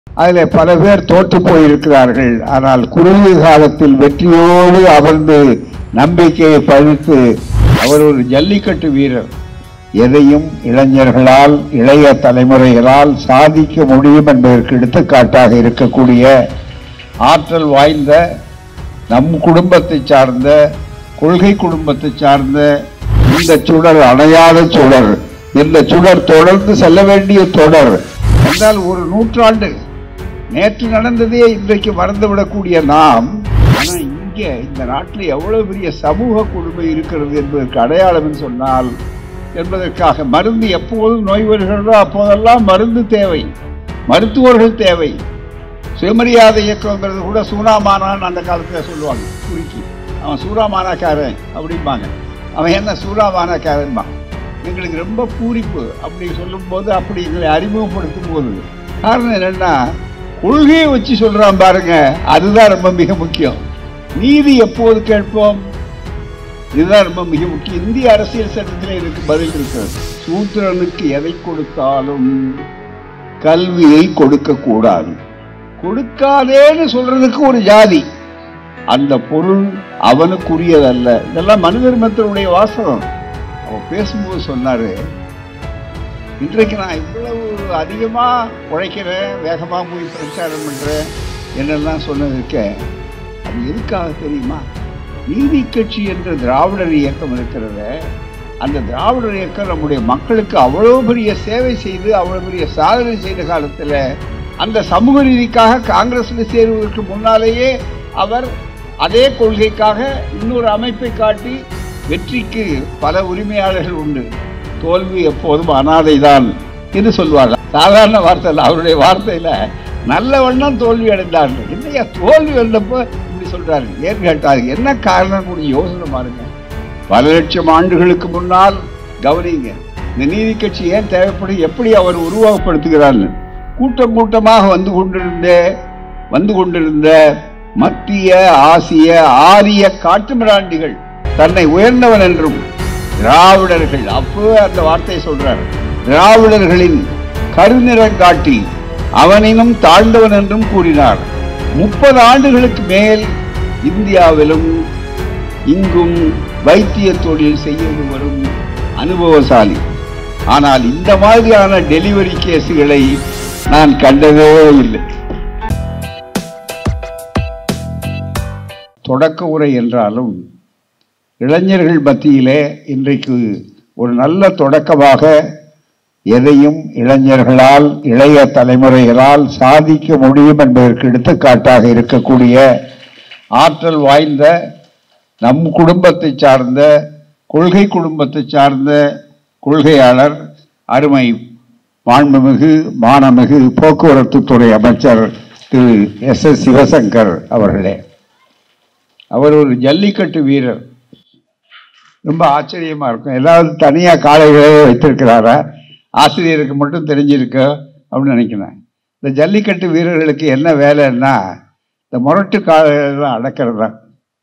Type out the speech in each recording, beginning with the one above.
அதில் பல பேர் தோற்று போயிருக்கிறார்கள் ஆனால் குறுகிய காலத்தில் வெற்றியோடு அமர்ந்து நம்பிக்கையை பழித்து அவர் ஒரு ஜல்லிக்கட்டு வீரர் எதையும் இளைஞர்களால் இளைய தலைமுறைகளால் சாதிக்க முடியும் என்பதற்கு எடுத்துக்காட்டாக இருக்கக்கூடிய ஆற்றல் வாய்ந்த நம் குடும்பத்தை சார்ந்த கொள்கை குடும்பத்தை சார்ந்த இந்த சுடர் அணையாத சுடர் இந்த சுடர் தொடர்ந்து செல்ல வேண்டிய தொடர் என்றால் ஒரு நூற்றாண்டு நேற்று நடந்ததே இன்றைக்கு மறந்துவிடக்கூடிய நாம் ஆனா இங்கே இந்த நாட்டில் எவ்வளவு பெரிய சமூக கொடுமை இருக்கிறது என்பதற்கு அடையாளம் சொன்னால் என்பதற்காக மருந்து எப்போதும் நோய் வருகிறதோ அப்போதெல்லாம் மருந்து தேவை மருத்துவர்கள் தேவை சுயமரியாதை இயக்கங்கிறது கூட சூனாமானான்னு அந்த காலத்தில் சொல்லுவாங்க குறுக்கி அவன் சூறாமானாக்காரன் அப்படிம்பாங்க அவன் என்ன சூறாமானாக்காரன்பான் எங்களுக்கு ரொம்ப பூரிப்பு அப்படி சொல்லும்போது அப்படி எங்களை அறிமுகப்படுத்தும் போது காரணம் என்னன்னா கொள்கையை வச்சு சொல்றான் பாருங்க அதுதான் ரொம்ப மிக முக்கியம் நீதி எப்போது கேட்போம் இதுதான் ரொம்ப மிக முக்கியம் இந்திய அரசியல் சட்டத்தில் இதுக்கு பதில் இருக்கிறது சூத்திரனுக்கு எதை கொடுத்தாலும் கல்வியை கொடுக்க கூடாது கொடுக்காதேன்னு சொல்றதுக்கு ஒரு ஜாதி அந்த பொருள் அவனுக்குரியதல்ல இதெல்லாம் மனு தர்மத்தினுடைய வாசகம் அவன் பேசும்போது சொன்னாரு இன்றைக்கு நான் இவ்வளவு அதிகமா உழைக்கிறேன் வேகமா போய் பிரச்சாரம் பண்றேன் என்னெல்லாம் சொன்னதுக்கு அது எதுக்காக தெரியுமா நீதி கட்சி என்ற திராவிடர் இயக்கம் இருக்கிறத அந்த திராவிடர் இயக்கம் நம்முடைய மக்களுக்கு அவ்வளவு பெரிய சேவை செய்து அவ்வளவு பெரிய சாதனை செய்த காலத்துல அந்த சமூக நீதிக்காக காங்கிரஸ்ல சேருவதற்கு முன்னாலேயே அவர் அதே கொள்கைக்காக இன்னொரு அமைப்பை காட்டி வெற்றிக்கு பல உரிமையாளர்கள் உண்டு தோல்வி எப்போதும் அனாதைதான் என்று சொல்வார்கள் சாதாரண வார்த்தை இல்லை அவருடைய வார்த்தையில நல்ல வண்ணம் தோல்வி அடைந்தார்கள் என்னையா தோல்வி வந்தப்போ இப்படி சொல்றாரு ஏன் கேட்டாரு என்ன காரணம் கூட யோசனை பாருங்க பல லட்சம் ஆண்டுகளுக்கு முன்னால் கவனிங்க இந்த நீதி கட்சி ஏன் தேவைப்படும் எப்படி அவர் உருவகப்படுத்துகிறார் கூட்டம் கூட்டமாக வந்து கொண்டிருந்த வந்து கொண்டிருந்த மத்திய ஆசிய ஆரிய காட்டுமிராண்டிகள் தன்னை உயர்ந்தவன் என்றும் திராவிடர்கள் அப்போ அந்த வார்த்தையை சொல்றார் திராவிடர்களின் கருநிறம் காட்டி அவனினும் தாழ்ந்தவன் என்றும் கூறினார் முப்பது ஆண்டுகளுக்கு மேல் இந்தியாவிலும் இங்கும் வைத்திய தொழில் செய்து வரும் அனுபவசாலி ஆனால் இந்த மாதிரியான டெலிவரி கேஸுகளை நான் கண்டதே இல்லை தொடக்க உரை என்றாலும் இளைஞர்கள் மத்தியிலே இன்றைக்கு ஒரு நல்ல தொடக்கமாக எதையும் இளைஞர்களால் இளைய தலைமுறைகளால் சாதிக்க முடியும் என்பதற்கு எடுத்துக்காட்டாக இருக்கக்கூடிய ஆற்றல் வாய்ந்த நம் குடும்பத்தை சார்ந்த கொள்கை குடும்பத்தை சார்ந்த கொள்கையாளர் அருமை மாண்புமிகு மானமிகு போக்குவரத்து துறை அமைச்சர் திரு எஸ் எஸ் சிவசங்கர் அவர்களே அவர் ஒரு ஜல்லிக்கட்டு வீரர் ரொம்ப ஆச்சரியமா இருக்கும் ஏதாவது தனியா காளைகளே வைத்திருக்கிறாரா ஆசிரியருக்கு மட்டும் தெரிஞ்சிருக்கு அப்படின்னு நினைக்கிறேன் இந்த ஜல்லிக்கட்டு வீரர்களுக்கு என்ன வேலைன்னா இந்த முரட்டு காளைகளை அடக்கிறது தான்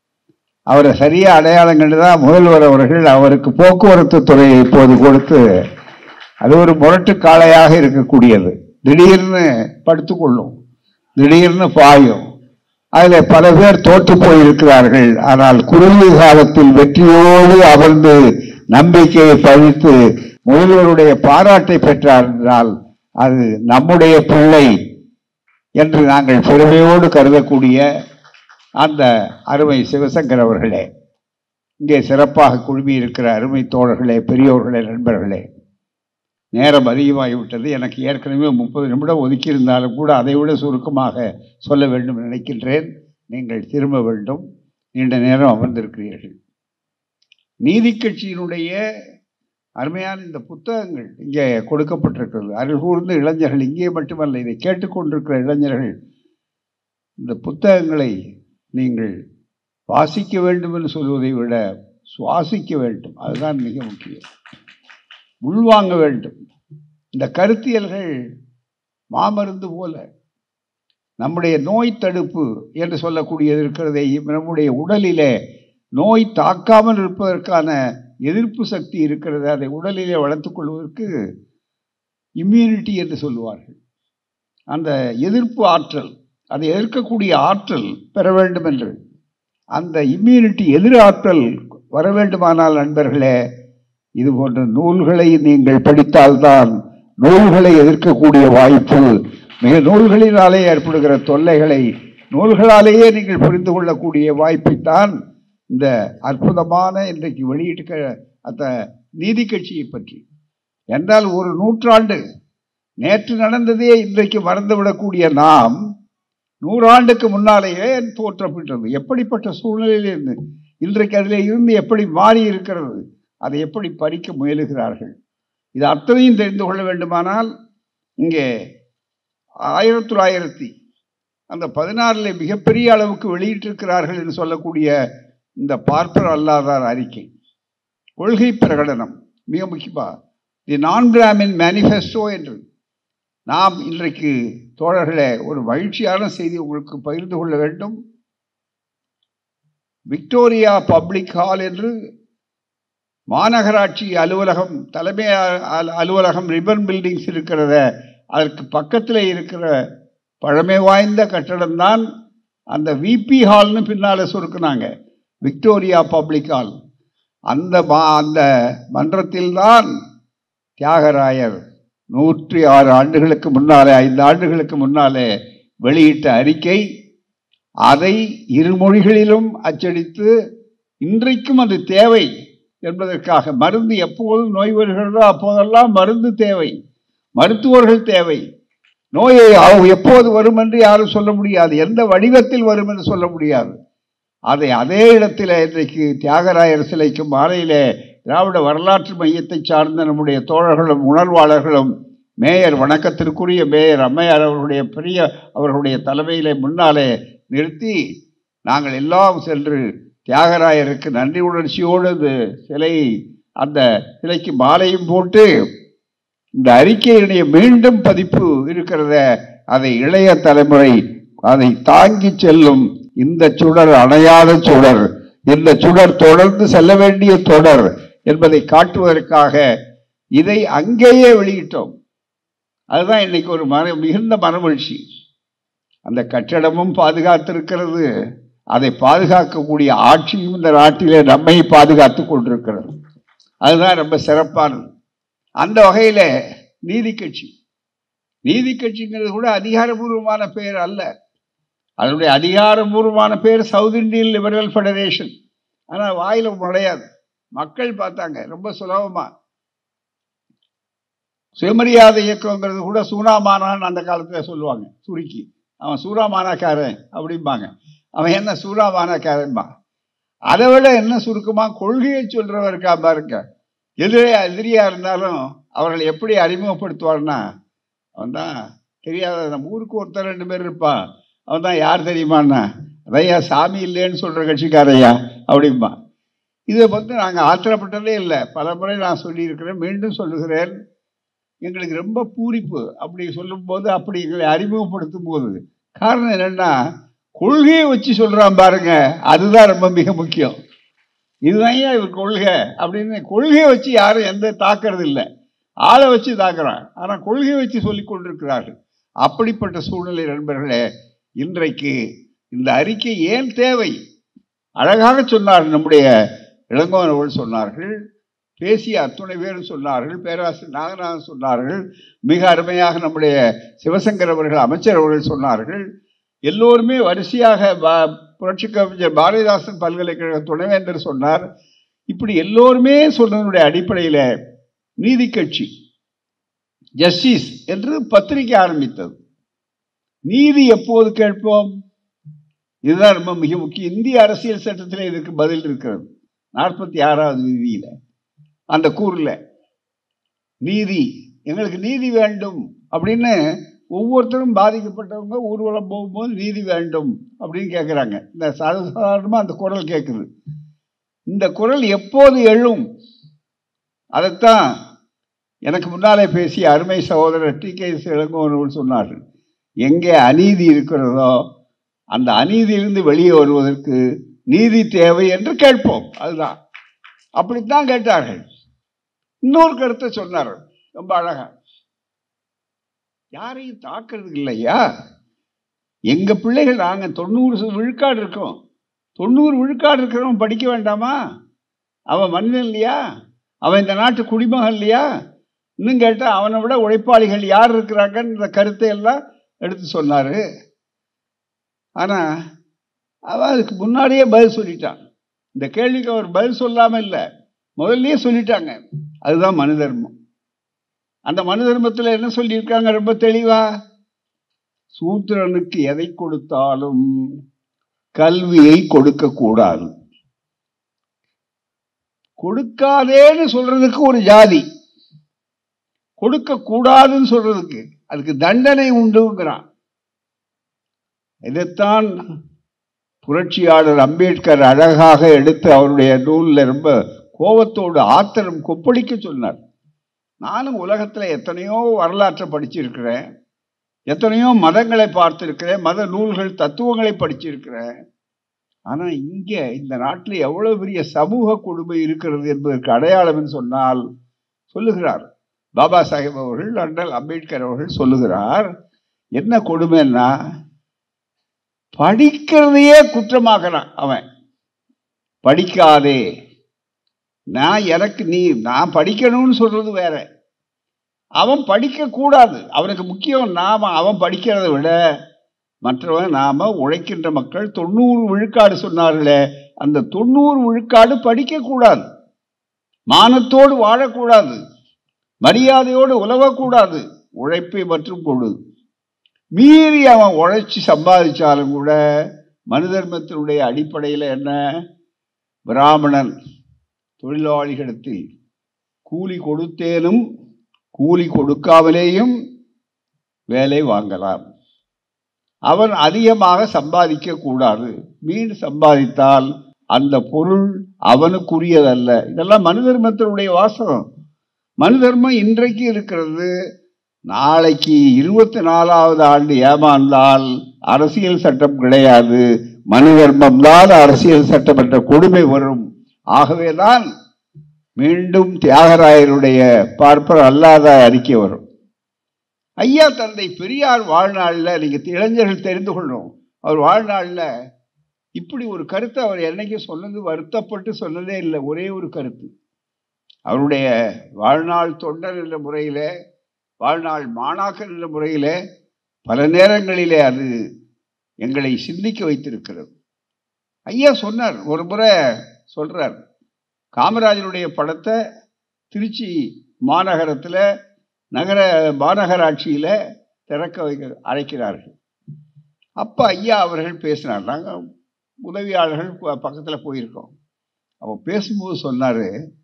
அவரை சரியா அடையாளம் கண்டு தான் முதல்வர் அவர்கள் அவருக்கு போக்குவரத்து துறையை இப்போது கொடுத்து அது ஒரு முரட்டு காளையாக இருக்கக்கூடியது திடீர்னு படுத்துக்கொள்ளும் திடீர்னு பாயும் அதில் பல பேர் தோற்று போயிருக்கிறார்கள் ஆனால் குறுகிய காலத்தில் வெற்றியோடு அமர்ந்து நம்பிக்கையை பழித்து முதல்வருடைய பாராட்டை பெற்றார் என்றால் அது நம்முடைய பிள்ளை என்று நாங்கள் பெருமையோடு கருதக்கூடிய அந்த அருமை சிவசங்கர் அவர்களே இங்கே சிறப்பாக குழுமி இருக்கிற அருமை தோழர்களே பெரியோர்களே நண்பர்களே நேரம் அதிகமாகிவிட்டது எனக்கு ஏற்கனவே முப்பது நிமிடம் ஒதுக்கியிருந்தாலும் கூட அதை விட சுருக்கமாக சொல்ல வேண்டும் நினைக்கின்றேன் நீங்கள் திரும்ப வேண்டும் நீண்ட நேரம் அமர்ந்திருக்கிறீர்கள் நீதி கட்சியினுடைய அருமையான இந்த புத்தகங்கள் இங்கே கொடுக்கப்பட்டிருக்கிறது அருள் கூர்ந்த இளைஞர்கள் இங்கே மட்டுமல்ல இதை கேட்டுக்கொண்டிருக்கிற இளைஞர்கள் இந்த புத்தகங்களை நீங்கள் வாசிக்க வேண்டும் என்று சொல்வதை விட சுவாசிக்க வேண்டும் அதுதான் மிக முக்கியம் உள்வாங்க வேண்டும் இந்த கருத்தியல்கள் மாமருந்து போல நம்முடைய நோய் தடுப்பு என்று சொல்லக்கூடியது இருக்கிறதை நம்முடைய உடலிலே நோய் தாக்காமல் இருப்பதற்கான எதிர்ப்பு சக்தி இருக்கிறது அதை உடலிலே வளர்த்துக் கொள்வதற்கு இம்யூனிட்டி என்று சொல்லுவார்கள் அந்த எதிர்ப்பு ஆற்றல் அதை எதிர்க்கக்கூடிய ஆற்றல் பெற வேண்டும் என்று அந்த இம்யூனிட்டி எதிராற்றல் வர வேண்டுமானால் நண்பர்களே இது போன்ற நூல்களை நீங்கள் படித்தால்தான் நூல்களை எதிர்க்கக்கூடிய வாய்ப்பு மிக நூல்களினாலே ஏற்படுகிற தொல்லைகளை நூல்களாலேயே நீங்கள் புரிந்து கொள்ளக்கூடிய வாய்ப்பைத்தான் இந்த அற்புதமான இன்றைக்கு வெளியிட்டு அந்த நீதி கட்சியை பற்றி என்றால் ஒரு நூற்றாண்டு நேற்று நடந்ததே இன்றைக்கு மறந்துவிடக்கூடிய நாம் நூறாண்டுக்கு முன்னாலேயே தோற்றப்பட்டது எப்படிப்பட்ட சூழ்நிலையில் இருந்து இன்றைக்கு அதில் இருந்து எப்படி மாறி இருக்கிறது அதை எப்படி பறிக்க முயலுகிறார்கள் இது அத்தனையும் தெரிந்து கொள்ள வேண்டுமானால் இங்கே ஆயிரத்தி தொள்ளாயிரத்தி அந்த பதினாறில் மிகப்பெரிய அளவுக்கு வெளியிட்டிருக்கிறார்கள் என்று சொல்லக்கூடிய இந்த பார்ப்பர் அல்லாதார் அறிக்கை கொள்கை பிரகடனம் மிக முக்கியமாக தி நான் பிராமின் மேனிஃபெஸ்டோ என்று நாம் இன்றைக்கு தோழர்களே ஒரு மகிழ்ச்சியான செய்தி உங்களுக்கு பகிர்ந்து கொள்ள வேண்டும் விக்டோரியா பப்ளிக் ஹால் என்று மாநகராட்சி அலுவலகம் தலைமை அ- அலுவலகம் ரிப்பன் பில்டிங்ஸ் இருக்கிறத அதற்கு பக்கத்தில் இருக்கிற பழமை வாய்ந்த கட்டடம்தான் அந்த விபி ஹால்னு பின்னால் சுருக்குனாங்க விக்டோரியா பப்ளிக் ஹால் அந்த மா அந்த மன்றத்தில்தான் தியாகராயர் நூற்றி ஆறு ஆண்டுகளுக்கு முன்னாலே ஐந்து ஆண்டுகளுக்கு முன்னாலே வெளியிட்ட அறிக்கை அதை இரு மொழிகளிலும் அச்சடித்து இன்றைக்கும் அது தேவை என்பதற்காக மருந்து எப்போதும் நோய் வருகிறதோ அப்போதெல்லாம் மருந்து தேவை மருத்துவர்கள் தேவை நோயை அவ் எப்போது வரும் என்று யாரும் சொல்ல முடியாது எந்த வடிவத்தில் வரும் என்று சொல்ல முடியாது அதை அதே இடத்தில் இன்றைக்கு தியாகராயர் சிலைக்கு மாலையிலே திராவிட வரலாற்று மையத்தை சார்ந்த நம்முடைய தோழர்களும் உணர்வாளர்களும் மேயர் வணக்கத்திற்குரிய மேயர் அம்மையார் அவர்களுடைய பெரிய அவர்களுடைய தலைமையிலே முன்னாலே நிறுத்தி நாங்கள் எல்லாம் சென்று தியாகராயருக்கு நன்றி உணர்ச்சியோடு இந்த சிலை அந்த சிலைக்கு மாலையும் போட்டு இந்த அறிக்கையினுடைய மீண்டும் பதிப்பு இருக்கிறத அதை இளைய தலைமுறை அதை தாங்கி செல்லும் இந்த சுடர் அணையாத சுடர் இந்த சுடர் தொடர்ந்து செல்ல வேண்டிய தொடர் என்பதை காட்டுவதற்காக இதை அங்கேயே வெளியிட்டோம் அதுதான் இன்னைக்கு ஒரு மன மிகுந்த மனமகிழ்ச்சி அந்த கட்டடமும் பாதுகாத்திருக்கிறது அதை பாதுகாக்கக்கூடிய ஆட்சியும் இந்த நாட்டிலே நம்மை பாதுகாத்து கொண்டிருக்கிறது அதுதான் ரொம்ப சிறப்பானது அந்த வகையில் நீதி கட்சி நீதி கட்சிங்கிறது கூட அதிகாரபூர்வமான பெயர் அல்ல அதனுடைய அதிகாரபூர்வமான பேர் சவுத் இந்தியன் லிபரல் ஃபெடரேஷன் ஆனால் வாயில நுழையாது மக்கள் பார்த்தாங்க ரொம்ப சுலபமா சுயமரியாதை இயக்கங்கிறது கூட சூனாமானான்னு அந்த காலத்தில் சொல்லுவாங்க சுருக்கி அவன் சூறாமானாக்காரன் அப்படிம்பாங்க அவன் என்ன சூறாமானாக்காரன்பா அதை விட என்ன சுருக்கமா கொள்கையை சொல்றவருக்கா பாருங்க எதிரே எதிரியா இருந்தாலும் அவர்களை எப்படி அறிமுகப்படுத்துவார்னா அவன் தான் தெரியாத நம்ம ஊருக்கு ஒருத்தர் ரெண்டு பேர் இருப்பான் அவன் தான் யார் தெரியுமான்னா அதையா சாமி இல்லைன்னு சொல்ற கட்சிக்காரையா அப்படிம்பா இதை பற்றி நாங்கள் ஆத்திரப்பட்டதே இல்லை பல முறை நான் சொல்லியிருக்கிறேன் மீண்டும் சொல்லுகிறேன் எங்களுக்கு ரொம்ப பூரிப்பு அப்படி சொல்லும்போது அப்படி எங்களை அறிமுகப்படுத்தும் போது காரணம் என்னன்னா கொள்கையை வச்சு சொல்றான் பாருங்க அதுதான் ரொம்ப மிக முக்கியம் இதுதான் ஏன் இவர் கொள்கை அப்படின்னு கொள்கையை வச்சு யாரும் எந்த தாக்குறது இல்லை ஆளை வச்சு தாக்குறான் ஆனால் கொள்கையை வச்சு சொல்லி கொண்டிருக்கிறார்கள் அப்படிப்பட்ட சூழ்நிலை நண்பர்களே இன்றைக்கு இந்த அறிக்கை ஏன் தேவை அழகாக சொன்னார் நம்முடைய இளங்கோவன் அவர்கள் சொன்னார்கள் பேசிய அத்துணை பேரும் சொன்னார்கள் பேராசிரியர் நாகநாதன் சொன்னார்கள் மிக அருமையாக நம்முடைய சிவசங்கர் அவர்கள் அமைச்சர் அவர்கள் சொன்னார்கள் எல்லோருமே வரிசையாக பா- புரட்சி கவிஞர் பாரதிதாசன் பல்கலைக்கழக துணைவேந்தர் சொன்னார் இப்படி எல்லோருமே சொன்னதனுடைய அடிப்படையில் நீதி கட்சி ஜஸ்டிஸ் என்று பத்திரிகை ஆரம்பித்தது நீதி எப்போது கேட்போம் இதுதான் ரொம்ப மிக முக்கியம் இந்திய அரசியல் சட்டத்தில் இதுக்கு பதில் இருக்கிறது நாற்பத்தி ஆறாவது விதியில அந்த கூறுல நீதி எங்களுக்கு நீதி வேண்டும் அப்படின்னு ஒவ்வொருத்தரும் பாதிக்கப்பட்டவங்க ஊர்வலம் போகும்போது நீதி வேண்டும் அப்படின்னு கேட்குறாங்க இந்த சாதாரணமாக அந்த குரல் கேட்குது இந்த குரல் எப்போது எழும் அதைத்தான் எனக்கு முன்னாலே பேசிய அருமை சகோதரர் டி கே இளங்கோவர்கள் சொன்னார்கள் எங்கே அநீதி இருக்கிறதோ அந்த அநீதியிலிருந்து வெளியே வருவதற்கு நீதி தேவை என்று கேட்போம் அதுதான் அப்படித்தான் கேட்டார்கள் இன்னொரு கருத்தை சொன்னார் ரொம்ப அழகா யாரையும் தாக்குறது இல்லையா எங்க பிள்ளைகள் நாங்க தொண்ணூறு விழுக்காடு இருக்கோம் தொண்ணூறு விழுக்காடு இருக்கிறவன் படிக்க வேண்டாமா அவன் மனிதன் இல்லையா அவன் இந்த நாட்டு குடிமகன் இல்லையா இன்னும் கேட்டால் அவனை விட உழைப்பாளிகள் யார் இருக்கிறாங்கன்ற கருத்தை எல்லாம் எடுத்து சொன்னாரு ஆனா அவன் அதுக்கு முன்னாடியே பதில் சொல்லிட்டான் இந்த கேள்விக்கு அவர் பதில் சொல்லாம இல்லை முதல்லயே சொல்லிட்டாங்க அதுதான் மனு தர்மம் அந்த மனு தர்மத்தில் என்ன சொல்லியிருக்காங்க ரொம்ப தெளிவா சூத்திரனுக்கு எதை கொடுத்தாலும் கல்வியை கொடுக்க கூடாது கொடுக்காதேன்னு சொல்றதுக்கு ஒரு ஜாதி கொடுக்க கூடாதுன்னு சொல்றதுக்கு அதுக்கு தண்டனை உண்டுங்கிறான் இதைத்தான் புரட்சியாளர் அம்பேத்கர் அழகாக எடுத்து அவருடைய நூல்ல ரொம்ப கோபத்தோடு ஆத்திரம் கொப்பளிக்க சொன்னார் நானும் உலகத்துல எத்தனையோ வரலாற்றை படிச்சிருக்கிறேன் எத்தனையோ மதங்களை பார்த்திருக்கிறேன் மத நூல்கள் தத்துவங்களை படிச்சிருக்கிறேன் ஆனா இங்க இந்த நாட்டில் எவ்வளவு பெரிய சமூக கொடுமை இருக்கிறது என்பதற்கு அடையாளம் சொன்னால் சொல்லுகிறார் பாபா சாஹேப் அவர்கள் அண்ணல் அம்பேத்கர் அவர்கள் சொல்லுகிறார் என்ன கொடுமைன்னா படிக்கிறதையே குற்றமாக்குறான் அவன் படிக்காதே நான் எனக்கு நீ நான் படிக்கணும்னு சொல்றது வேற அவன் படிக்க கூடாது அவனுக்கு முக்கியம் நாம அவன் படிக்கிறத விட மற்றவன் நாம உழைக்கின்ற மக்கள் தொண்ணூறு விழுக்காடு சொன்னார்களே அந்த தொண்ணூறு விழுக்காடு படிக்க கூடாது மானத்தோடு வாழக்கூடாது மரியாதையோடு உலவக்கூடாது உழைப்பை மற்றும் கொடு மீறி அவன் உழைச்சி சம்பாதிச்சாலும் கூட மனு தர்மத்தினுடைய அடிப்படையில் என்ன பிராமணன் தொழிலாளிகளிடத்தில் கூலி கொடுத்தேனும் கூலி கொடுக்காமலேயும் வேலை வாங்கலாம் அவன் அதிகமாக சம்பாதிக்க கூடாது மீன் சம்பாதித்தால் அந்த பொருள் அவனுக்குரியதல்ல இதெல்லாம் மனு தர்மத்தினுடைய வாசகம் மனு தர்மம் இன்றைக்கு இருக்கிறது நாளைக்கு இருபத்தி நாலாவது ஆண்டு ஏமாந்தால் அரசியல் சட்டம் கிடையாது மனு தர்மம் தான் அரசியல் சட்டம் என்ற கொடுமை வரும் ஆகவேதான் மீண்டும் தியாகராயருடைய பார்ப்பர் அல்லாத அறிக்கை வரும் ஐயா தந்தை பெரியார் வாழ்நாளில் நீங்க இளைஞர்கள் தெரிந்து கொள்ளணும் அவர் வாழ்நாளில் இப்படி ஒரு கருத்தை அவர் என்னைக்கும் சொன்னது வருத்தப்பட்டு சொன்னதே இல்லை ஒரே ஒரு கருத்து அவருடைய வாழ்நாள் தொண்டர் என்ற முறையில வாழ்நாள் மாணாக்கர் என்ற முறையில பல நேரங்களிலே அது எங்களை சிந்திக்க வைத்திருக்கிறது ஐயா சொன்னார் ஒரு முறை சொல்றார் காமராஜருடைய படத்தை திருச்சி மாநகரத்தில் நகர மாநகராட்சியில் திறக்க வைக்க அழைக்கிறார்கள் அப்போ ஐயா அவர்கள் பேசினார் நாங்கள் உதவியாளர்கள் பக்கத்தில் போயிருக்கோம் அப்போ பேசும்போது சொன்னார்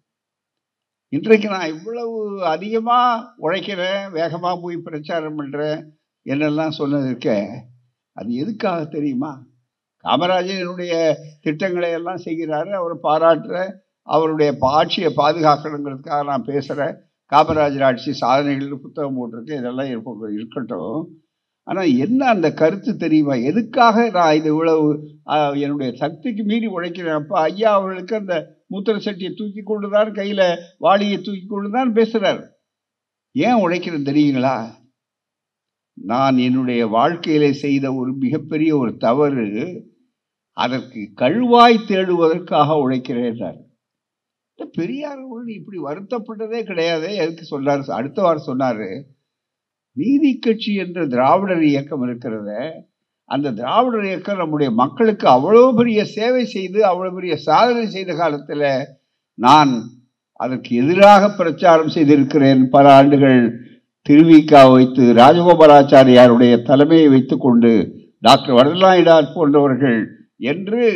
இன்றைக்கு நான் இவ்வளவு அதிகமாக உழைக்கிறேன் வேகமாக போய் பிரச்சாரம் பண்ணுறேன் என்னெல்லாம் சொன்னதற்க அது எதுக்காக தெரியுமா காமராஜனுடைய திட்டங்களை எல்லாம் செய்கிறாரு அவரை பாராட்டுறேன் அவருடைய ஆட்சியை பாதுகாக்கணுங்கிறதுக்காக நான் பேசுகிறேன் காமராஜர் ஆட்சி சாதனைகள் புத்தகம் போட்டிருக்கேன் இதெல்லாம் இருக்க இருக்கட்டும் ஆனால் என்ன அந்த கருத்து தெரியுமா எதுக்காக நான் இது இவ்வளவு என்னுடைய சக்திக்கு மீறி உழைக்கிறேன் அப்போ ஐயா அவர்களுக்கு அந்த மூத்திர சட்டியை தூக்கி கொண்டு தான் கையில் வாளியை தூக்கி கொண்டு தான் பேசுகிறார் ஏன் உழைக்கிறேன் தெரியுங்களா நான் என்னுடைய வாழ்க்கையில செய்த ஒரு மிகப்பெரிய ஒரு தவறு அதற்கு கழுவாய் தேடுவதற்காக உழைக்கிறேன் பெரியார் இப்படி வருத்தப்பட்டதே கிடையாது எதுக்கு சொன்னார் அடுத்த வாரம் சொன்னாரு நீதி கட்சி என்ற திராவிடர் இயக்கம் இருக்கிறத அந்த திராவிடர் இயக்கம் நம்முடைய மக்களுக்கு அவ்வளோ பெரிய சேவை செய்து அவ்வளோ பெரிய சாதனை செய்த காலத்தில் நான் அதற்கு எதிராக பிரச்சாரம் செய்திருக்கிறேன் பல ஆண்டுகள் திருவிக்கா வைத்து ராஜகோபாலாச்சாரியாருடைய தலைமையை வைத்துக்கொண்டு டாக்டர் வடலாயிடார் போன்றவர்கள் என்று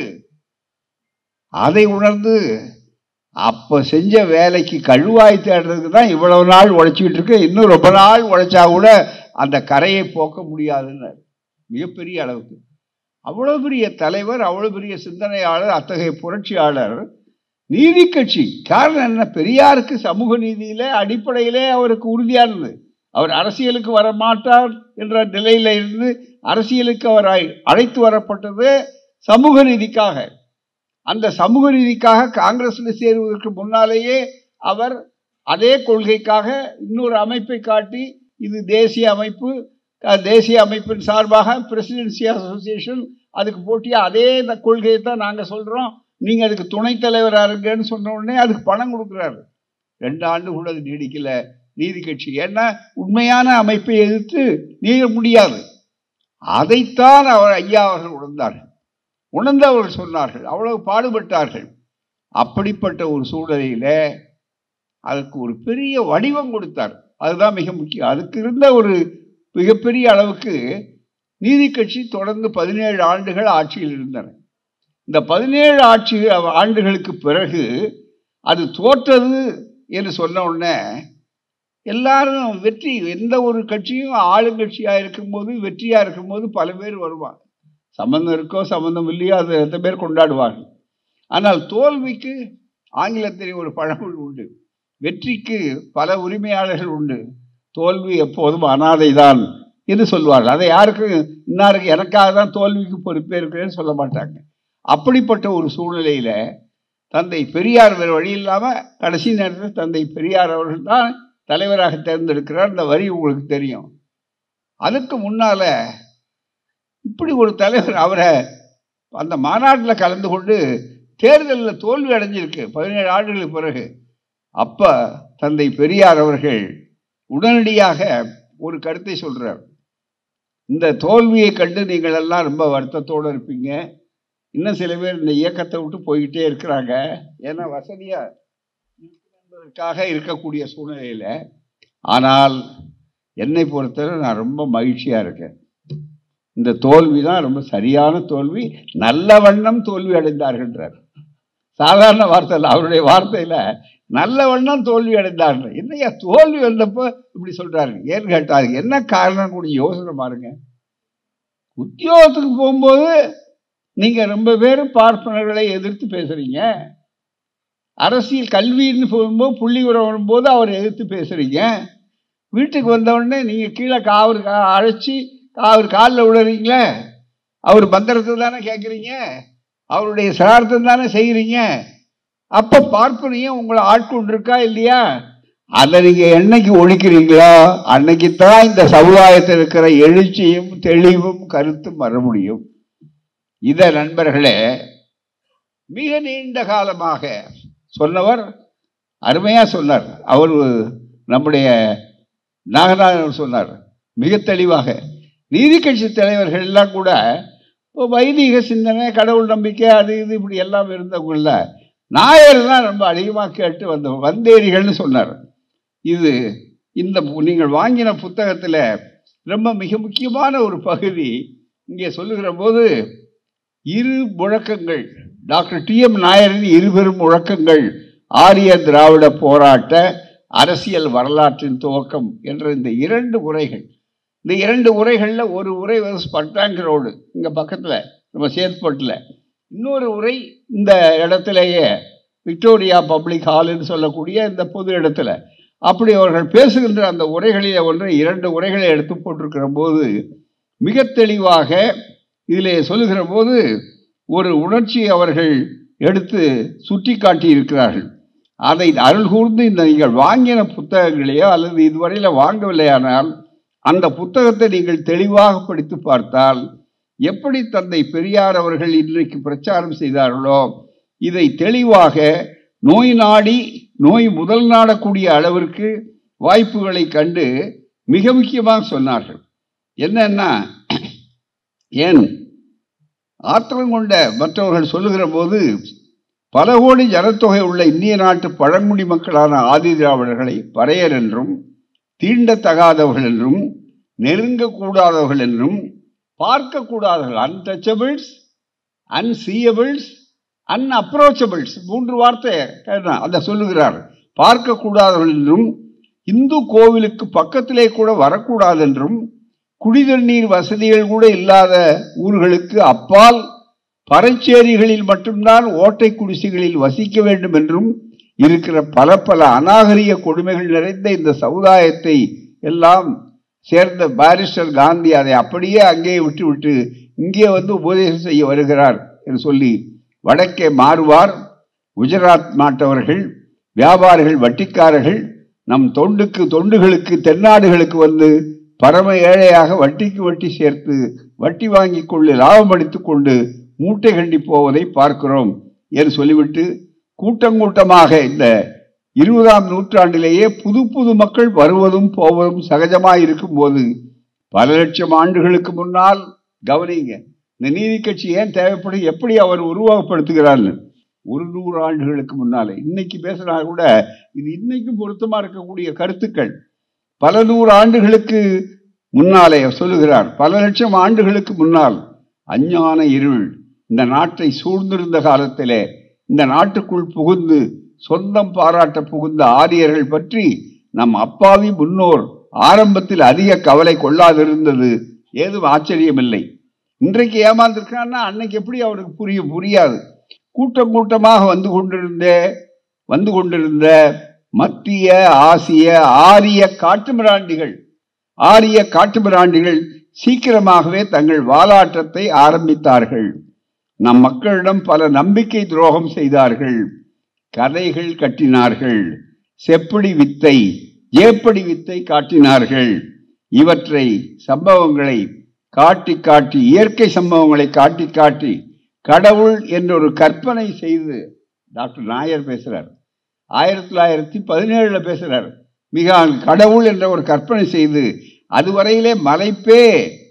அதை உணர்ந்து அப்ப செஞ்ச வேலைக்கு கழுவாய் தேடுறதுக்கு தான் இவ்வளவு நாள் உழைச்சிக்கிட்டு இருக்கு இன்னும் ரொம்ப நாள் உழைச்சா கூட அந்த கரையை போக்க முடியாதுன்னு மிகப்பெரிய அளவுக்கு அவ்வளோ பெரிய தலைவர் அவ்வளோ பெரிய சிந்தனையாளர் அத்தகைய புரட்சியாளர் நீதி கட்சி காரணம் என்ன பெரியாருக்கு சமூக நீதியில அடிப்படையிலே அவருக்கு உறுதியானது அவர் அரசியலுக்கு வர மாட்டார் என்ற நிலையில இருந்து அரசியலுக்கு அவர் அழைத்து வரப்பட்டது சமூக நீதிக்காக அந்த சமூக நீதிக்காக காங்கிரஸ்ல சேருவதற்கு முன்னாலேயே அவர் அதே கொள்கைக்காக இன்னொரு அமைப்பை காட்டி இது தேசிய அமைப்பு அஹ், தேசிய அமைப்பின் சார்பாக பிரசிடென்சி அசோசியேஷன் அதுக்கு போட்டியாக அதே இந்த கொள்கையை தான் நாங்கள் சொல்கிறோம் நீங்கள் அதுக்கு துணைத் தலைவராக இருங்கன்னு சொன்ன உடனே அதுக்கு பணம் கொடுக்குறாரு ரெண்டு ஆண்டு கூட அது நீடிக்கல நீதி கட்சி ஏன்னா உண்மையான அமைப்பை எதிர்த்து நீங்க முடியாது அதைத்தான் அவர் ஐயா அவர்கள் உணர்ந்தார்கள் உணர்ந்து அவர்கள் சொன்னார்கள் அவ்வளவு பாடுபட்டார்கள் அப்படிப்பட்ட ஒரு சூழ்நிலையில அதுக்கு ஒரு பெரிய வடிவம் கொடுத்தார் அதுதான் மிக முக்கியம் அதுக்கு இருந்த ஒரு மிகப்பெரிய அளவுக்கு நீதி கட்சி தொடர்ந்து பதினேழு ஆண்டுகள் ஆட்சியில் இருந்தன இந்த பதினேழு ஆட்சி ஆண்டுகளுக்கு பிறகு அது தோற்றது என்று சொன்ன உடனே எல்லாரும் வெற்றி எந்த ஒரு கட்சியும் ஆளுங்கட்சியாக இருக்கும்போது வெற்றியாக இருக்கும்போது பல பேர் வருவாங்க சம்பந்தம் இருக்கோ சம்பந்தம் இல்லையோ அது எத்தனை பேர் கொண்டாடுவார்கள் ஆனால் தோல்விக்கு ஆங்கிலத்தில் ஒரு பழமொழி உண்டு வெற்றிக்கு பல உரிமையாளர்கள் உண்டு தோல்வி எப்போதும் அனாதை தான் என்று சொல்வார்கள் அதை யாருக்கும் இன்னாருக்கு எனக்காக தான் தோல்விக்கு பொறுப்பேற்கிறேன்னு சொல்ல மாட்டாங்க அப்படிப்பட்ட ஒரு சூழ்நிலையில தந்தை பெரியார் வேறு வழி இல்லாமல் கடைசி நேரத்தில் தந்தை பெரியார் அவர்கள் தான் தலைவராக தேர்ந்தெடுக்கிறார் இந்த வரி உங்களுக்கு தெரியும் அதுக்கு முன்னால இப்படி ஒரு தலைவர் அவரை அந்த மாநாட்டில் கலந்து கொண்டு தேர்தலில் தோல்வி அடைஞ்சிருக்கு பதினேழு ஆண்டுகளுக்கு பிறகு அப்ப தந்தை பெரியார் அவர்கள் உடனடியாக ஒரு கருத்தை சொல்றார் இந்த தோல்வியை கண்டு நீங்கள் எல்லாம் ரொம்ப வருத்தத்தோடு இருப்பீங்க இன்னும் சில பேர் இந்த இயக்கத்தை விட்டு போய்கிட்டே இருக்கிறாங்க ஏன்னா வசதியா என்பதற்காக இருக்கக்கூடிய சூழ்நிலையில ஆனால் என்னை பொறுத்தவரை நான் ரொம்ப மகிழ்ச்சியா இருக்கேன் இந்த தோல்வி தான் ரொம்ப சரியான தோல்வி நல்ல வண்ணம் தோல்வி அடைந்தார்கள்ன்றார் சாதாரண வார்த்தை இல்லை அவருடைய வார்த்தையில நல்ல வண்ணம் தோல்வி அடைந்தார்கள் என்னையா தோல்வி வந்தப்போ இப்படி சொல்றாரு ஏன்னு கேட்டாரு என்ன காரணம் கூட யோசனை பாருங்க உத்தியோகத்துக்கு போகும்போது நீங்க ரொம்ப பேர் பார்ப்பனர்களை எதிர்த்து பேசுறீங்க அரசியல் கல்வின்னு போகும்போது புள்ளி உரம் வரும்போது அவரை எதிர்த்து பேசுறீங்க வீட்டுக்கு வந்த உடனே நீங்க கீழே காவர் கா- அழைச்சி அவர் காலில் விழுறீங்களே அவர் பத்திரத்தை தானே கேட்குறீங்க அவருடைய சிரார்த்தம் தானே செய்கிறீங்க அப்போ பார்ப்பனையும் உங்களை ஆட்கொண்டிருக்கா இல்லையா அதை நீங்க என்னைக்கு ஒழிக்கிறீங்களோ அன்னைக்கு தான் இந்த சமுதாயத்தில் இருக்கிற எழுச்சியும் தெளிவும் கருத்தும் வர முடியும் இதை நண்பர்களே மிக நீண்ட காலமாக சொன்னவர் அருமையா சொன்னார் அவர் நம்முடைய நாகநாதன் சொன்னார் மிக தெளிவாக நீதி கட்சி தலைவர்கள் எல்லாம் கூட இப்போ வைதிக சிந்தனை கடவுள் நம்பிக்கை அது இது இப்படி எல்லாம் இருந்தவங்கள நாயர் தான் ரொம்ப அதிகமாக கேட்டு வந்த வந்தேரிகள்னு சொன்னார் இது இந்த பு- நீங்கள் வாங்கின புத்தகத்தில் ரொம்ப மிக முக்கியமான ஒரு பகுதி இங்கே சொல்லுகிற போது இரு முழக்கங்கள் டாக்டர் டி எம் நாயரின் இருபெரும் முழக்கங்கள் ஆரிய திராவிட போராட்ட அரசியல் வரலாற்றின் துவக்கம் என்ற இந்த இரண்டு உரைகள் இந்த இரண்டு உரைகளில் ஒரு உரை வந்து ஸ்பட்டாங்க ரோடு இங்கே பக்கத்தில் நம்ம சேத்பட்டில் இன்னொரு உரை இந்த இடத்துலையே விக்டோரியா பப்ளிக் ஹால்னு சொல்லக்கூடிய இந்த பொது இடத்துல அப்படி அவர்கள் பேசுகின்ற அந்த உரைகளில் ஒன்று இரண்டு உரைகளை எடுத்து போட்டிருக்கிற போது மிக தெளிவாக இதிலே சொல்லுகிற போது ஒரு உணர்ச்சி அவர்கள் எடுத்து சுட்டி காட்டி இருக்கிறார்கள் அதை அருள் கூர்ந்து இந்த நீங்கள் வாங்கின புத்தகங்களையோ அல்லது இதுவரையில் வாங்கவில்லையானால் அந்த புத்தகத்தை நீங்கள் தெளிவாக படித்து பார்த்தால் எப்படி தந்தை பெரியார் அவர்கள் இன்றைக்கு பிரச்சாரம் செய்தார்களோ இதை தெளிவாக நோய் நாடி நோய் முதல் நாடக்கூடிய அளவிற்கு வாய்ப்புகளை கண்டு மிக முக்கியமாக சொன்னார்கள் என்னன்னா ஏன் ஆத்திரம் கொண்ட மற்றவர்கள் சொல்லுகிற போது பல கோடி ஜனத்தொகை உள்ள இந்திய நாட்டு பழங்குடி மக்களான ஆதி திராவிடர்களை பறையர் என்றும் தீண்டத்தகாதவர்கள் என்றும் நெருங்கக்கூடாதவர்கள் என்றும் பார்க்கக்கூடாதவர்கள் அன்டச்சபிள்ஸ் அன்சீயபிள்ஸ் அன்அப்ரோச்சபிள்ஸ் மூன்று வார்த்தை கேட்டான். அதை சொல்லுகிறார் பார்க்கக்கூடாதவர்கள் என்றும் இந்து கோவிலுக்கு பக்கத்திலே கூட வரக்கூடாது என்றும் குடிதண்ணீர் வசதிகள் கூட இல்லாத ஊர்களுக்கு அப்பால் பறைச்சேரிகளில் மட்டும்தான் ஓட்டை குடிசைகளில் வசிக்க வேண்டும் என்றும் இருக்கிற பல பல அநாகரிக கொடுமைகள் நிறைந்த இந்த சமுதாயத்தை எல்லாம் சேர்ந்த பாரிஸ்டர் காந்தி அதை அப்படியே அங்கேயே விட்டுவிட்டு இங்கே வந்து உபதேசம் செய்ய வருகிறார் என்று சொல்லி வடக்கே மாறுவார் குஜராத் நாட்டவர்கள் வியாபாரிகள் வட்டிக்காரர்கள் நம் தொண்டுக்கு தொண்டுகளுக்கு தென்னாடுகளுக்கு வந்து பரம ஏழையாக வட்டிக்கு வட்டி சேர்த்து வட்டி வாங்கி கொண்டு லாபம் அடித்துக் கொண்டு மூட்டை கண்டி போவதை பார்க்கிறோம் என்று சொல்லிவிட்டு கூட்டம் கூட்டமாக இந்த இருபதாம் நூற்றாண்டிலேயே புது புது மக்கள் வருவதும் போவதும் சகஜமாய் இருக்கும் போது பல லட்சம் ஆண்டுகளுக்கு முன்னால் கவனிங்க இந்த நீதி கட்சி ஏன் தேவைப்படும் எப்படி அவர் உருவகப்படுத்துகிறார்னு ஒரு நூறு ஆண்டுகளுக்கு முன்னாலே இன்னைக்கு பேசினா கூட இது இன்னைக்கும் பொருத்தமா இருக்கக்கூடிய கருத்துக்கள் பல நூறு ஆண்டுகளுக்கு முன்னாலே சொல்லுகிறார் பல லட்சம் ஆண்டுகளுக்கு முன்னால் அஞ்ஞான இருள் இந்த நாட்டை சூழ்ந்திருந்த காலத்திலே இந்த நாட்டுக்குள் புகுந்து சொந்தம் பாராட்ட புகுந்த ஆரியர்கள் பற்றி நம் அப்பாவி முன்னோர் ஆரம்பத்தில் அதிக கவலை கொள்ளாதிருந்தது ஏதும் ஆச்சரியமில்லை இன்றைக்கு ஏமாந்திருக்கான்னா அன்னைக்கு எப்படி அவனுக்கு புரியும் புரியாது கூட்டம் கூட்டமாக வந்து கொண்டிருந்த வந்து கொண்டிருந்த மத்திய ஆசிய ஆரிய காட்டுமிராண்டிகள் ஆரிய காட்டுமிராண்டிகள் சீக்கிரமாகவே தங்கள் வாலாட்டத்தை ஆரம்பித்தார்கள் நம் மக்களிடம் பல நம்பிக்கை துரோகம் செய்தார்கள் கதைகள் கட்டினார்கள் செப்படி வித்தை ஏப்படி வித்தை காட்டினார்கள் இவற்றை சம்பவங்களை காட்டி காட்டி இயற்கை சம்பவங்களை காட்டி காட்டி கடவுள் என்றொரு கற்பனை செய்து டாக்டர் நாயர் பேசுறார் ஆயிரத்தி தொள்ளாயிரத்தி பதினேழுல பேசுறார் மிக கடவுள் என்ற ஒரு கற்பனை செய்து அதுவரையிலே மலைப்பே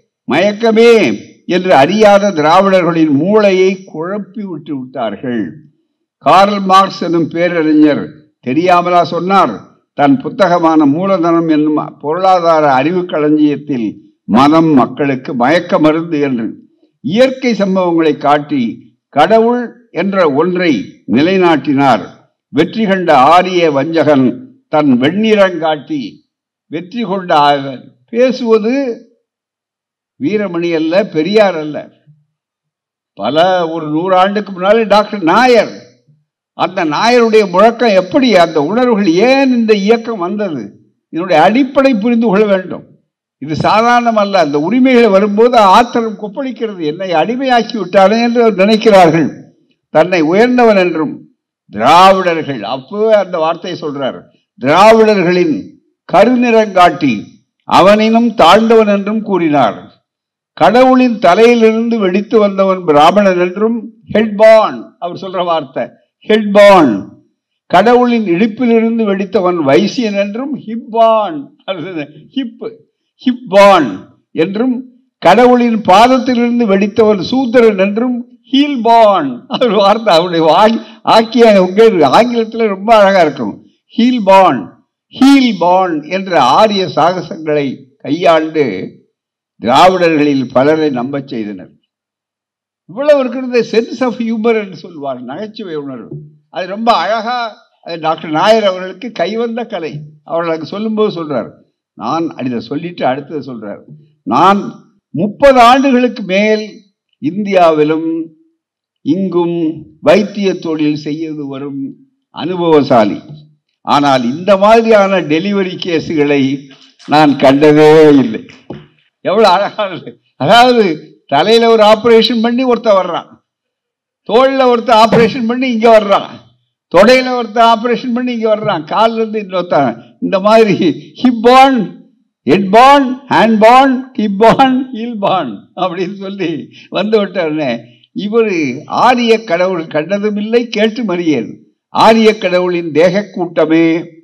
மயக்கமே என்று அறியாத திராவிடர்களின் மூளையை குழப்பி விட்டு விட்டார்கள் கார்ல் மார்க்ஸ் எனும் பேரறிஞர் தெரியாமலா சொன்னார் தன் புத்தகமான மூலதனம் என்னும் பொருளாதார அறிவு களஞ்சியத்தில் மதம் மக்களுக்கு மயக்க மருந்து என்று இயற்கை சம்பவங்களை காட்டி கடவுள் என்ற ஒன்றை நிலைநாட்டினார் வெற்றி கண்ட ஆரிய வஞ்சகன் தன் வெண்ணிறங்காட்டி வெற்றி கொண்ட ஆ- பேசுவது வீரமணி அல்ல பெரியார் அல்ல பல ஒரு நூறாண்டுக்கு முன்னாலே டாக்டர் நாயர் அந்த நாயருடைய முழக்கம் எப்படி அந்த உணர்வுகள் ஏன் இந்த இயக்கம் வந்தது இதனுடைய அடிப்படை புரிந்து கொள்ள வேண்டும் இது சாதாரணம் அல்ல அந்த உரிமைகள் வரும்போது ஆத்திரம் கொப்பளிக்கிறது என்னை அடிமையாக்கி விட்டானே என்று அவர் நினைக்கிறார்கள் தன்னை உயர்ந்தவன் என்றும் திராவிடர்கள் அப்பவே அந்த வார்த்தையை சொல்றார் திராவிடர்களின் கருநிறங்காட்டி அவனினும் தாழ்ந்தவன் என்றும் கூறினார் கடவுளின் தலையிலிருந்து வெடித்து வந்தவன் பிராமணன் என்றும் ஹெட்பான் அவர் சொல்ற வார்த்தை ஹெட்பான் கடவுளின் இடுப்பிலிருந்து வெடித்தவன் வைசியன் என்றும் ஹிப்பான் ஹிப் ஹிப்பான் என்றும் கடவுளின் பாதத்திலிருந்து வெடித்தவன் சூத்திரன் என்றும் ஹீல்பான் அவர் வார்த்தை அவருடைய வாய் ஆக்கிய உங்க ஆங்கிலத்தில் ரொம்ப அழகா இருக்கும் ஹீல்பான் ஹீல்பான் என்ற ஆரிய சாகசங்களை கையாண்டு திராவிடர்களில் பலரை நம்பச் செய்தனர் இவ்வளவு இருக்கிறது சென்ஸ் ஆஃப் ஹியூமர் என்று சொல்வார் நகைச்சுவை உணர்வு அது ரொம்ப அழகா அது டாக்டர் நாயர் அவர்களுக்கு கைவந்த கலை அவர்களுக்கு சொல்லும்போது சொல்றார் நான் இதை சொல்லிட்டு அடுத்தது சொல்றார் நான் முப்பது ஆண்டுகளுக்கு மேல் இந்தியாவிலும் இங்கும் வைத்திய தொழில் செய்து வரும் அனுபவசாலி ஆனால் இந்த மாதிரியான டெலிவரி கேஸுகளை நான் கண்டதே இல்லை எவ்வளவு அழகானது அதாவது தலையில ஒரு ஆபரேஷன் பண்ணி ஒருத்தன் வர்றான் தோல்ல ஒருத்தன் ஆபரேஷன் பண்ணி இங்க வர்றான் தொடையில ஒருத்தன் ஆபரேஷன் பண்ணி இங்க வர்றான் கால்ல இருந்து இன்னொருத்தன் இந்த மாதிரி ஹிப் பான் ஹெட் பான் ஹேண்ட் பான் ஹிப் பான் ஹீல் பான் அப்படின்னு சொல்லி வந்து விட்டாருன்னு இவர் ஆரிய கடவுள் கண்டதும் இல்லை கேட்டு மறியேன் ஆரிய கடவுளின் தேக கூட்டமே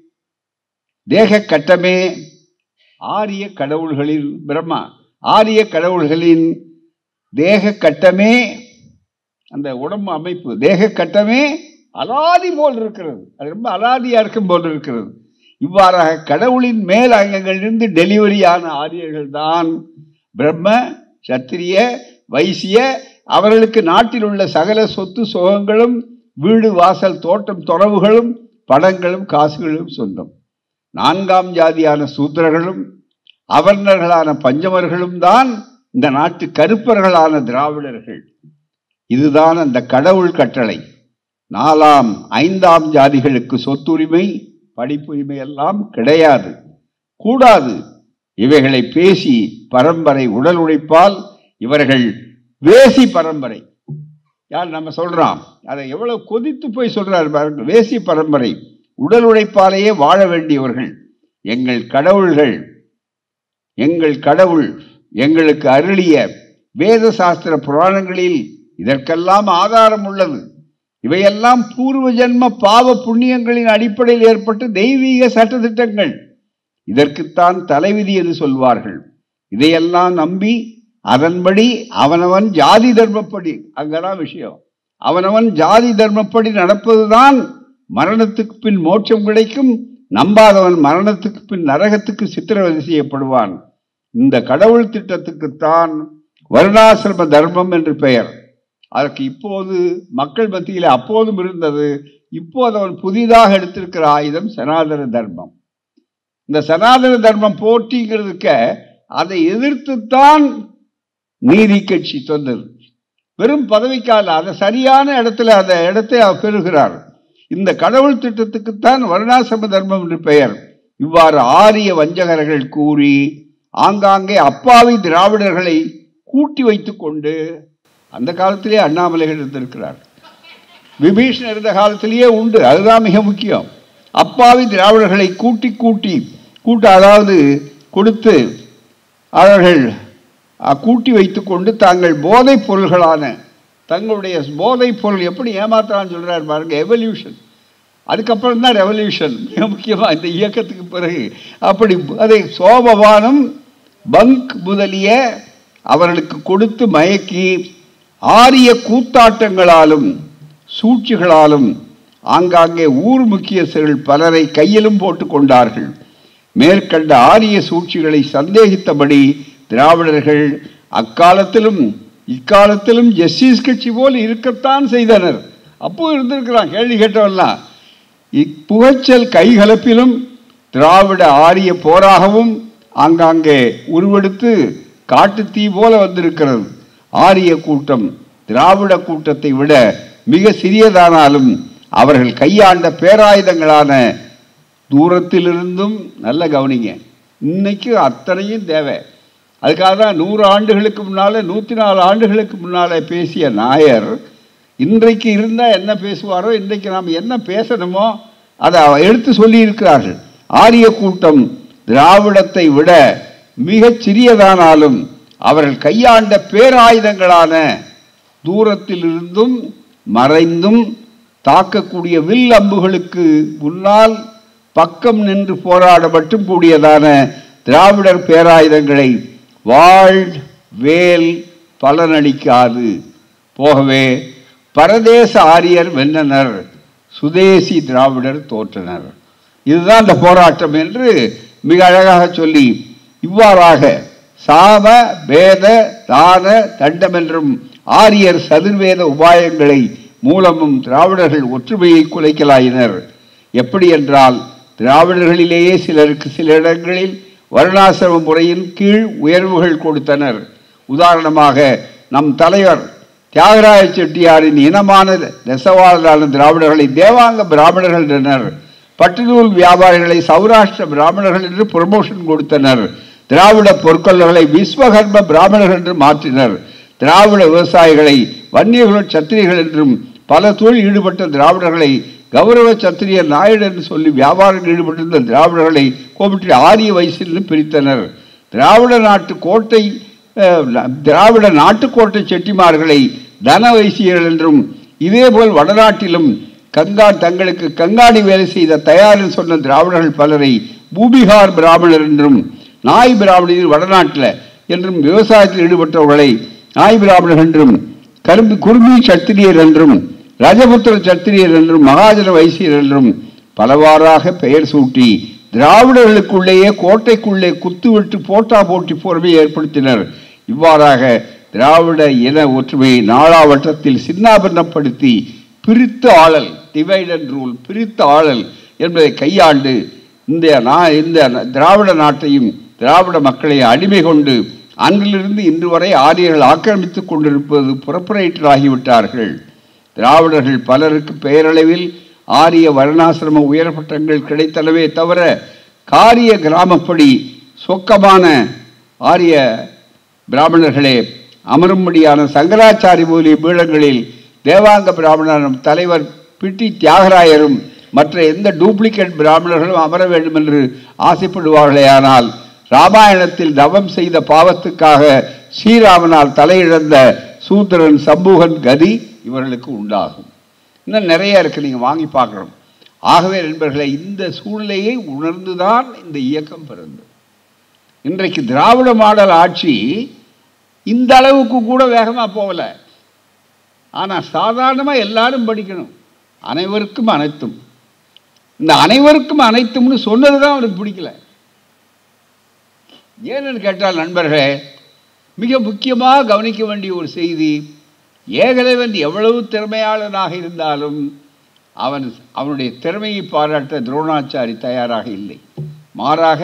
தேக கட்டமே ஆரிய கடவுள்களின் பிரம்மா ஆரிய கடவுள்களின் தேக கட்டமே அந்த உடம்பு அமைப்பு தேக கட்டமே அலாதி போல் இருக்கிறது அது ரொம்ப அலாதியா இருக்கும் போல் இருக்கிறது இவ்வாறாக கடவுளின் மேல் அங்கங்களிலிருந்து டெலிவரியான ஆரியர்கள் தான் பிரம்ம சத்திரிய வைசிய அவர்களுக்கு நாட்டில் உள்ள சகல சொத்து சுகங்களும் வீடு வாசல் தோட்டம் துறவுகளும் படங்களும் காசுகளும் சொந்தம் நான்காம் ஜாதியான சூத்திரர்களும் அவர்ணர்களான பஞ்சமர்களும் தான் இந்த நாட்டு கருப்பர்களான திராவிடர்கள் இதுதான் அந்த கடவுள் கட்டளை நாலாம் ஐந்தாம் ஜாதிகளுக்கு சொத்துரிமை படிப்புரிமை எல்லாம் கிடையாது கூடாது இவைகளை பேசி பரம்பரை உடல் உழைப்பால் இவர்கள் வேசி பரம்பரை யார் நம்ம சொல்றோம் அதை எவ்வளவு கொதித்து போய் சொல்றாரு பாருங்க வேசி பரம்பரை உடல் உழைப்பாலேயே வாழ வேண்டியவர்கள் எங்கள் கடவுள்கள் எங்கள் கடவுள் எங்களுக்கு அருளிய வேத சாஸ்திர புராணங்களில் இதற்கெல்லாம் ஆதாரம் உள்ளது இவையெல்லாம் பூர்வ ஜென்ம பாவ புண்ணியங்களின் அடிப்படையில் ஏற்பட்ட தெய்வீக சட்டத்திட்டங்கள் இதற்குத்தான் தலைவிதி என்று சொல்வார்கள் இதையெல்லாம் நம்பி அதன்படி அவனவன் ஜாதி தர்மப்படி அங்கதான் விஷயம் அவனவன் ஜாதி தர்மப்படி நடப்பதுதான் மரணத்துக்கு பின் மோட்சம் கிடைக்கும் நம்பாதவன் மரணத்துக்கு பின் நரகத்துக்கு சித்திரவதை செய்யப்படுவான் இந்த கடவுள் திட்டத்துக்குத்தான் வருணாசிரம தர்மம் என்று பெயர் அதற்கு இப்போது மக்கள் மத்தியில் அப்போதும் இருந்தது இப்போது அவன் புதிதாக எடுத்திருக்கிற ஆயுதம் சனாதன தர்மம் இந்த சனாதன தர்மம் போட்டிங்கிறதுக்க அதை எதிர்த்துத்தான் நீதி கட்சி சொன்னது வெறும் பதவிக்கால அதை சரியான இடத்துல அந்த இடத்தை அவர் பெறுகிறார் இந்த கடவுள் திட்டத்துக்குத்தான் வருணாசிரம தர்மம் என்று பெயர் இவ்வாறு ஆரிய வஞ்சகர்கள் கூறி ஆங்காங்கே அப்பாவி திராவிடர்களை கூட்டி வைத்துக் கொண்டு அந்த காலத்திலே அண்ணாமலைகள் இருந்திருக்கிறார் விபீஷன் இருந்த காலத்திலேயே உண்டு அதுதான் மிக முக்கியம் அப்பாவி திராவிடர்களை கூட்டி கூட்டி கூட்ட அதாவது கொடுத்து அவர்கள் அஹ், கூட்டி வைத்துக்கொண்டு தாங்கள் போதைப் பொருள்களான தங்களுடைய போதைப் பொருள் எப்படி ஏமாத்தலாம்னு சொல்றாரு பாருங்க எவல்யூஷன் அதுக்கப்புறம் தான் ரெவல்யூஷன் மிக முக்கியமாக இந்த இயக்கத்துக்கு பிறகு அப்படி அதை சோபவானம் பங்க் முதலிய அவர்களுக்கு கொடுத்து மயக்கி ஆரிய கூத்தாட்டங்களாலும் சூழ்ச்சிகளாலும் ஆங்காங்கே ஊர் முக்கியஸ்தர்கள் பலரை கையிலும் போட்டு கொண்டார்கள் மேற்கண்ட ஆரிய சூழ்ச்சிகளை சந்தேகித்தபடி திராவிடர்கள் அக்காலத்திலும் இக்காலத்திலும் ஜஸ்டிஸ் கட்சி போல் இருக்கத்தான் செய்தனர் அப்போ இருந்திருக்கிறான் கேள்வி கேட்டவெல்லாம் இப்புகைச்சல் கைகலப்பிலும் திராவிட ஆரிய போராகவும் ஆங்காங்கே உருவெடுத்து காட்டுத் தீ போல வந்திருக்கிறது ஆரிய கூட்டம் திராவிட கூட்டத்தை விட மிக சிறியதானாலும் அவர்கள் கையாண்ட பேராயுதங்களான தூரத்திலிருந்தும் நல்ல கவனிங்க இன்னைக்கு அத்தனையும் தேவை அதுக்காக தான் நூறு ஆண்டுகளுக்கு முன்னால நூற்றி நாலு ஆண்டுகளுக்கு முன்னால பேசிய நாயர் இன்றைக்கு இருந்தால் என்ன பேசுவாரோ இன்றைக்கு நாம் என்ன பேசணுமோ அதை எடுத்து சொல்லி இருக்கிறார்கள் ஆரிய கூட்டம் திராவிடத்தை விட மிகச் சிறியதானாலும் அவர்கள் கையாண்ட பேராயுதங்களான தூரத்திலிருந்தும் மறைந்தும் தாக்கக்கூடிய வில் அம்புகளுக்கு முன்னால் பக்கம் நின்று போராட மட்டும் கூடியதான திராவிடர் பேராயுதங்களை வாழ் வேல் பலனளிக்காது போகவே பரதேச ஆரியர் வென்றனர் சுதேசி திராவிடர் தோற்றனர் இதுதான் இந்த போராட்டம் என்று மிக அழகாக சொல்லி இவ்வாறாக சாம வேத தான தண்டம் என்றும் ஆரியர் சதுர்வேத உபாயங்களை மூலமும் திராவிடர்கள் ஒற்றுமையை குலைக்கலாயினர் எப்படி என்றால் திராவிடர்களிலேயே சிலருக்கு சில இடங்களில் வருணாசிரம முறையின் கீழ் உயர்வுகள் கொடுத்தனர் உதாரணமாக நம் தலைவர் தியாகராய செட்டியாரின் இனமான நெசவாளரான திராவிடர்களை தேவாங்க பிராமணர்கள் என்றனர் பட்டுநூல் வியாபாரிகளை சௌராஷ்டிர பிராமணர்கள் என்று ப்ரமோஷன் கொடுத்தனர் திராவிட பொற்கொள்ளர்களை விஸ்வகர்ம பிராமணர்கள் என்று மாற்றினர் திராவிட விவசாயிகளை வன்னியகுல சத்திரிகள் என்றும் பல தொழில் ஈடுபட்ட திராவிடர்களை கௌரவ சத்திரியர் நாயுடு என்று சொல்லி வியாபாரத்தில் ஈடுபட்டிருந்த திராவிடர்களை கோபிட்டு ஆரிய வயசில் பிரித்தனர் திராவிட நாட்டு கோட்டை அஹ், திராவிட நாட்டுக்கோட்டை செட்டிமார்களை தன வைசியர்கள் என்றும் இதேபோல் வடநாட்டிலும் கங்கா தங்களுக்கு கங்காணி வேலை செய்த தயாரில் சொன்ன திராவிடர்கள் பலரை பூபிகார் பிராமணர் என்றும் நாய் பிராமணர் வடநாட்டில் என்றும் விவசாயத்தில் ஈடுபட்டவர்களை நாய் பிராமணர் என்றும் கரும்பு குருமி சத்திரியர் என்றும் ரஜபுத்திர சத்திரியர் என்றும் மகாஜன வைசியர் என்றும் பலவாறாக பெயர் சூட்டி திராவிடர்களுக்குள்ளேயே கோட்டைக்குள்ளே குத்துவிட்டு போட்டா போட்டி போர்வை ஏற்படுத்தினர் இவ்வாறாக திராவிட இன ஒற்றுமையை நாளாவட்டத்தில் சின்னாபின்னப்படுத்தி பிரித்து ஆளல் டிவைட் அண்ட் ரூல் பிரித்து ஆளல் என்பதை கையாண்டு இந்த நா இந்த திராவிட நாட்டையும் திராவிட மக்களை அடிமை கொண்டு அன்றிலிருந்து இன்று வரை ஆரியர்கள் ஆக்கிரமித்துக் கொண்டிருப்பது புறப்புரைட்டர் ஆகிவிட்டார்கள் திராவிடர்கள் பலருக்கு பெயரளவில் ஆரிய வர்ணாசிரம உயர்பட்டங்கள் கிடைத்தனவே தவிர காரிய கிராமப்படி சொக்கமான ஆரிய பிராமணர்களே அமரும்படியான சங்கராச்சாரி மூலிய பீடங்களில் தேவாங்க பிராமணரும் தலைவர் பிட்டி தியாகராயரும் மற்ற எந்த டூப்ளிகேட் பிராமணர்களும் அமர வேண்டும் என்று ஆசைப்படுவார்களேயானால் ராமாயணத்தில் தவம் செய்த பாவத்துக்காக ஸ்ரீராமனால் தலையிழந்த சூத்திரன் சம்பூகன் கதி இவர்களுக்கு உண்டாகும் இன்னும் நிறைய இருக்கு நீங்க வாங்கி பார்க்கணும் ஆகவே நண்பர்களே இந்த சூழ்நிலையை உணர்ந்துதான் இந்த இயக்கம் பிறந்தது இன்றைக்கு திராவிட மாடல் ஆட்சி இந்த அளவுக்கு கூட வேகமாக போகல ஆனால் சாதாரணமாக எல்லாரும் படிக்கணும் அனைவருக்கும் அனைத்தும் இந்த அனைவருக்கும் அனைத்தும்னு சொன்னது தான் அவனுக்கு பிடிக்கல ஏன்னு கேட்டால் நண்பர்களே மிக முக்கியமாக கவனிக்க வேண்டிய ஒரு செய்தி ஏகலைவன் எவ்வளவு திறமையாளனாக இருந்தாலும் அவன் அவனுடைய திறமையை பாராட்ட துரோணாச்சாரி தயாராக இல்லை மாறாக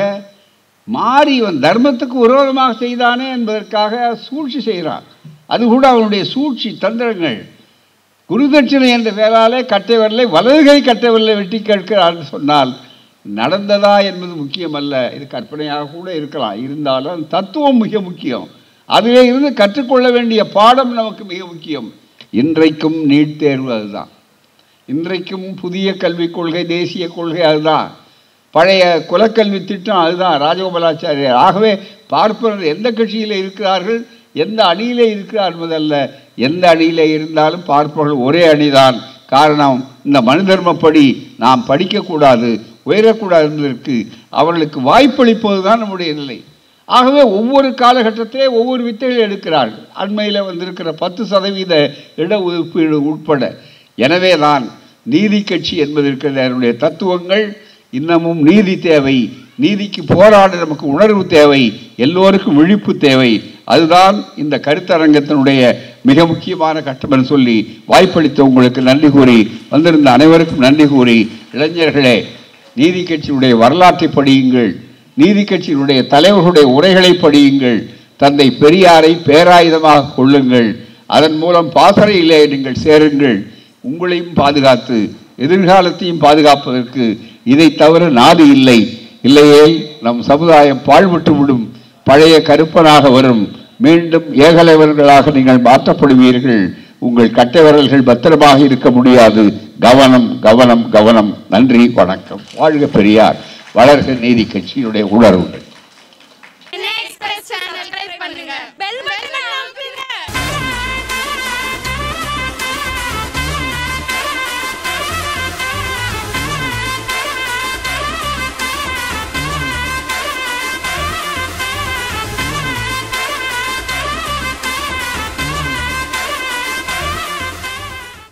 மாறி இவன் தர்மத்துக்கு விரோதமாக செய்தானே என்பதற்காக சூழ்ச்சி செய்கிறான் அது கூட அவனுடைய சூழ்ச்சி தந்திரங்கள் குருதட்சிணை என்ற பெயராலே கட்டைவரலை வலதுகை கட்டைவரலை வெட்டி கேட்கிறார் என்று சொன்னால் நடந்ததா என்பது முக்கியமல்ல இது கற்பனையாக கூட இருக்கலாம் இருந்தாலும் தத்துவம் மிக முக்கியம் அதிலே இருந்து கற்றுக்கொள்ள வேண்டிய பாடம் நமக்கு மிக முக்கியம் இன்றைக்கும் நீட் தேர்வு அதுதான் இன்றைக்கும் புதிய கல்விக் கொள்கை தேசிய கொள்கை அதுதான் பழைய குலக்கல்வி திட்டம் அதுதான் ராஜகோபாலாச்சாரியர் ஆகவே பார்ப்பனர் எந்த கட்சியில் இருக்கிறார்கள் எந்த அணியிலே இருக்கிறார் என்பதல்ல எந்த அணியிலே இருந்தாலும் பார்ப்பவர்கள் ஒரே அணிதான் காரணம் இந்த மனு தர்மப்படி நாம் படிக்கக்கூடாது உயரக்கூடாது என்பதற்கு அவர்களுக்கு வாய்ப்பளிப்பது தான் நம்முடைய நிலை ஆகவே ஒவ்வொரு காலகட்டத்திலே ஒவ்வொரு வித்தைகள் எடுக்கிறார்கள் அண்மையில் வந்திருக்கிற பத்து சதவீத இட ஒதுக்கீடு உட்பட எனவே தான் நீதி கட்சி என்பதற்கிற அதனுடைய தத்துவங்கள் இன்னமும் நீதி தேவை நீதிக்கு போராட நமக்கு உணர்வு தேவை எல்லோருக்கும் விழிப்பு தேவை அதுதான் இந்த கருத்தரங்கத்தினுடைய மிக முக்கியமான கட்டம் சொல்லி வாய்ப்பளித்த உங்களுக்கு நன்றி கூறி வந்திருந்த அனைவருக்கும் நன்றி கூறி இளைஞர்களே நீதி கட்சியினுடைய வரலாற்றை படியுங்கள் நீதி கட்சியினுடைய தலைவர்களுடைய உரைகளை படியுங்கள் தந்தை பெரியாரை பேராயுதமாக கொள்ளுங்கள் அதன் மூலம் பாசறையிலே நீங்கள் சேருங்கள் உங்களையும் பாதுகாத்து எதிர்காலத்தையும் பாதுகாப்பதற்கு இதை தவிர நாடு இல்லை இல்லையே நம் சமுதாயம் பாழ்பட்டு விடும் பழைய கருப்பனாக வரும் மீண்டும் ஏகலைவர்களாக நீங்கள் மாற்றப்படுவீர்கள் உங்கள் கட்டைவரல்கள் பத்திரமாக இருக்க முடியாது கவனம் கவனம் கவனம் நன்றி வணக்கம் வாழ்க பெரியார் வளர்க நீதி கட்சியினுடைய உணர்வுகள்